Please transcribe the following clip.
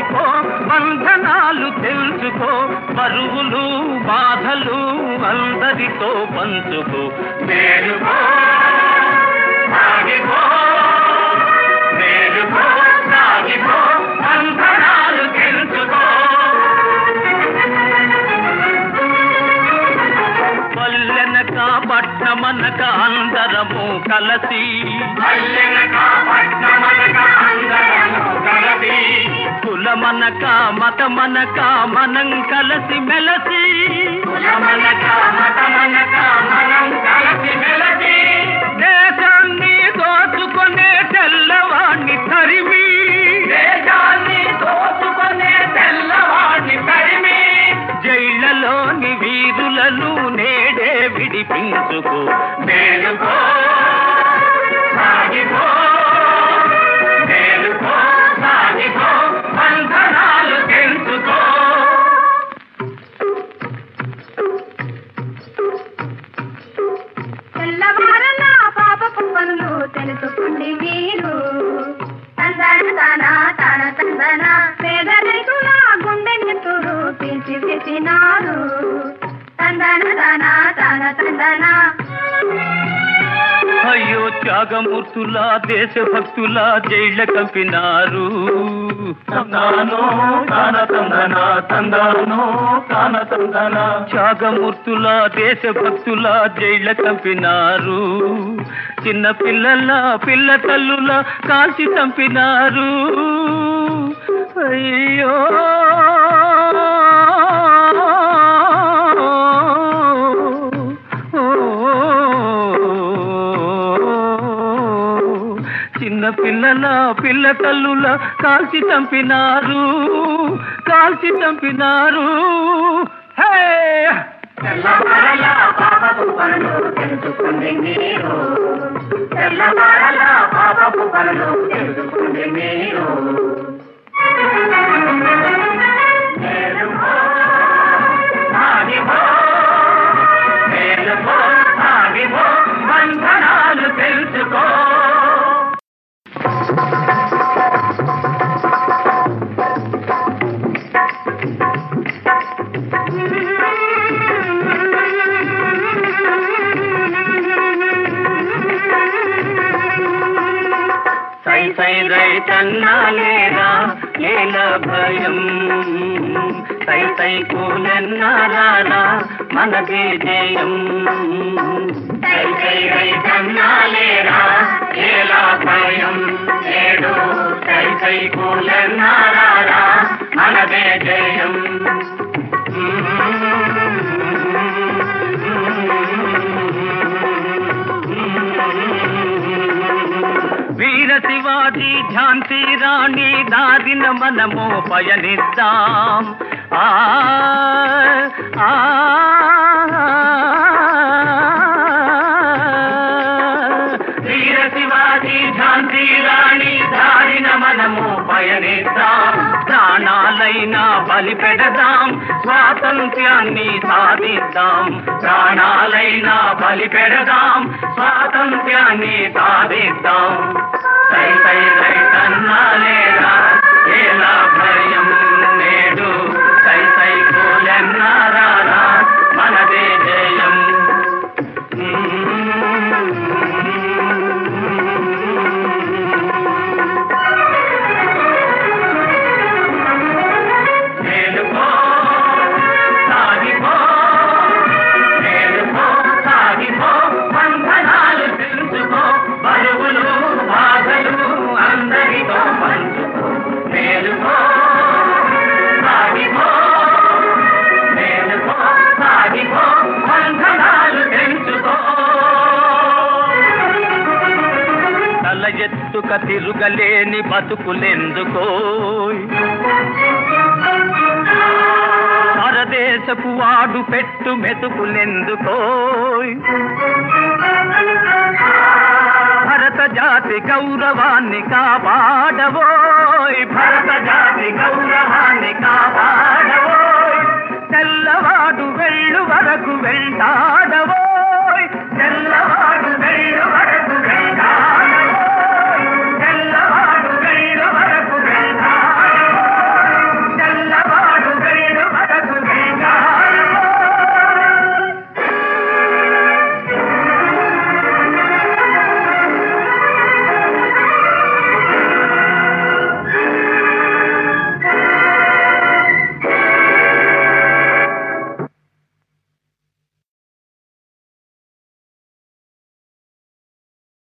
మేలుకో బంధనాలు తెలుసుకో బరువులు బాధలు అందరితో పంచుకో మేలుకో సాగిపో మేలుకో సాగిపో బంధనాలు తెలుసుకో పల్లెనక పట్నమనక అందరము కలసి పల్లెనక పట్నమనక అందరము కలసి కులమనక మతమనక మనం కలిసి మెలసి కులమనక మతమనక మనం కలిసి మెలసి దేశాన్ని దోచుకునే తెల్లవాణ్ణి తరిమి దేశాన్ని దోచుకునే తెల్లవాణ్ణి తరిమి జైళ్లలోని వీరులను నేడే విడిపించుకో మేలుకో సాగిపో మేలుకో సాగిపో బంధనాలు తెలుసుకో తెల్లవారల పాపపు పనులు తెలుసుకోండి మీరు తందన తన తన తందన పేద రైతుల గుండె నెత్తురు తీర్చిదిద్దినారు తందన తన తన తందన అయ్యో త్యాగమూర్తుల దేశభక్తుల జైళ్ళ కంపినారు తందానో తాన తందన తందానో తాన తందన త్యాగమూర్తుల దేశభక్తుల జైళ్ళ కంపినారు చిన్న పిల్లల పిల్ల తల్లుల కాల్చి చంపినారు అయ్యో చిన్న పిల్లల పిల్ల తల్లుల కాల్చి చంపినారు కాల్చి చంపినారు హే తెల్లవారల పాపపు పనులు తెలుసుకోండి మీరు తెల్లవారల పాపపు పనులు తెలుసుకోండి మీరు మేలుకో, సాగిపో, మేలుకో, సాగిపో, బంధనాలు తెలుసుకో సై సై రైతన్నాలేరా ఏల భయం సై సై కూలన్నారా మనదే జయం సై సై రైతన్నాలేరా ఏల భయం ఏడు సై సై కూలన్నారా మనదే జయం వీర శివాజీ ఝాన్సీ రాణి దారిన మనము పయనిద్దాం ఆ ఆ వీర శివాజీ ఝాన్సీ రాణి దారిన మనము పయనిద్దాం ప్రాణాలైనా బలి పెడదాం స్వాతంత్ర్యాన్ని సాధిద్దాం ప్రాణాలైనా బలి పెడదాం స్వాతంత్ర్యాన్ని సాధిద్దాం సై సై రైతన్నాలేరా ఎలా భయం నేడు సై సై కూలన్నారా మనదే జయం మేలుకో సాగిపో మేలుకో సాగిపో బంధనాలు తెలుసుకో బరువులు బాధలు అందరితో పంచుకో మేలుకో సాగిపో మేలుకో సాగిపో బంధనాలు తెలుసుకో తల ఎత్తుక తిరుగలేని బతుకులెందుకో పరదేశపు వాడు పెట్టు మెతుకులెందుకో భరత జాతి గౌరవాన్ని కాపాడవోయ్ భరత జాతి గౌరవాన్ని కాపాడవోయ్ తెల్లవాడు వెళ్ళు వరకు వెళ్తాడు